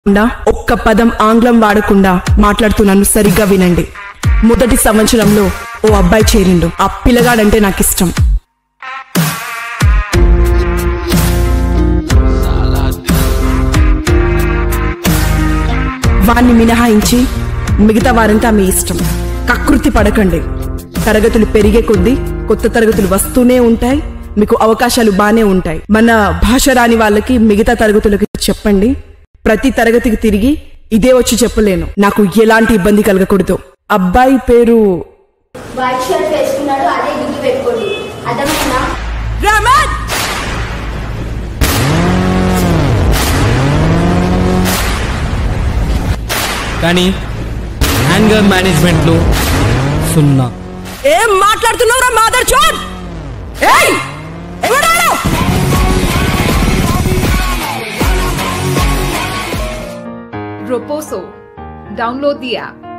కాకుండా ఒక్క పదం ఆంగ్లం వాడకుండా మాట్లాడుతున్నాను సరిగ్గా వినండి మొదటి సంవత్సరంలో ఓ అబ్బాయి చేరిండు ఆ పిల్లగాడంటే నాకు ఇష్టం వాణ్ణి మినహాయించి మిగతా వారంతా మీ ఇష్టం కకృతి పడకండి తరగతులు పెరిగే కొద్దీ కొత్త తరగతులు వస్తూనే ఉంటాయి మీకు అవకాశాలు బానే ఉంటాయి మన భాష రాని వాళ్ళకి మిగతా తరగతులకి చెప్పండి ప్రతి తరగతికి తిరిగి ఇదే వచ్చి చెప్పలేను నాకు ఎలాంటి ఇబ్బంది కలగకూడదు అబ్బాయి పేరు వైట్ షర్ట్ వేసుకున్నాడు అదే గుర్తు పెట్టుకోండి అర్థమైందా రమణ్ కానీ యాంగర్ మేనేజ్మెంట్లో సున్నా ఏం మాట్లాడుతున్నావురా మాదర్ చోడ్ ఏయ్ ఎవడాడు Roposo. Download the app.